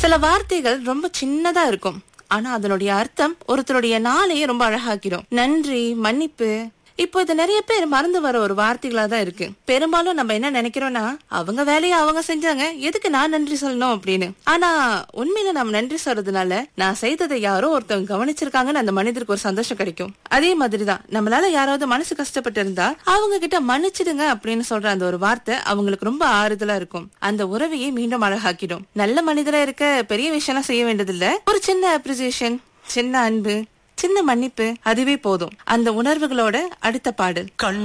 சில வார்த்தைகள் ரொம்ப சின்னதா இருக்கும் ஆனா அதனுடைய அர்த்தம் ஒருத்தருடைய நாளையே ரொம்ப அழகாக்கிடும் நன்றி மன்னிப்பு இப்போ இது நிறைய பேர் மறந்து வர ஒரு வார்த்தைகளா தான் இருக்கு பெரும்பாலும் நம்ம என்ன நினைக்கிறோம்னா அவங்க வேலையை அவங்க செஞ்சாங்க எதுக்கு நான் நன்றி சொல்லணும் அப்படின்னு ஆனா உண்மையில நம்ம நன்றி சொல்றதுனால நான் செய்ததை யாரோ ஒருத்தவங்க கவனிச்சிருக்காங்கன்னு அந்த மனிதருக்கு ஒரு சந்தோஷம் கிடைக்கும் அதே மாதிரிதான் நம்மளால யாராவது மனசு கஷ்டப்பட்டு இருந்தா அவங்க கிட்ட மன்னிச்சிடுங்க அப்படின்னு சொல்ற அந்த ஒரு வார்த்தை அவங்களுக்கு ரொம்ப ஆறுதலா இருக்கும் அந்த உறவையே மீண்டும் அழகாக்கிடும் நல்ல மனிதரா இருக்க பெரிய விஷயம்லாம் செய்ய வேண்டியதில்ல ஒரு சின்ன அப்ரிசியேஷன் சின்ன அன்பு சின்ன மன்னிப்பு அதுவே போதும் அந்த உணர்வுகளோட அடுத்த பாடல் கண்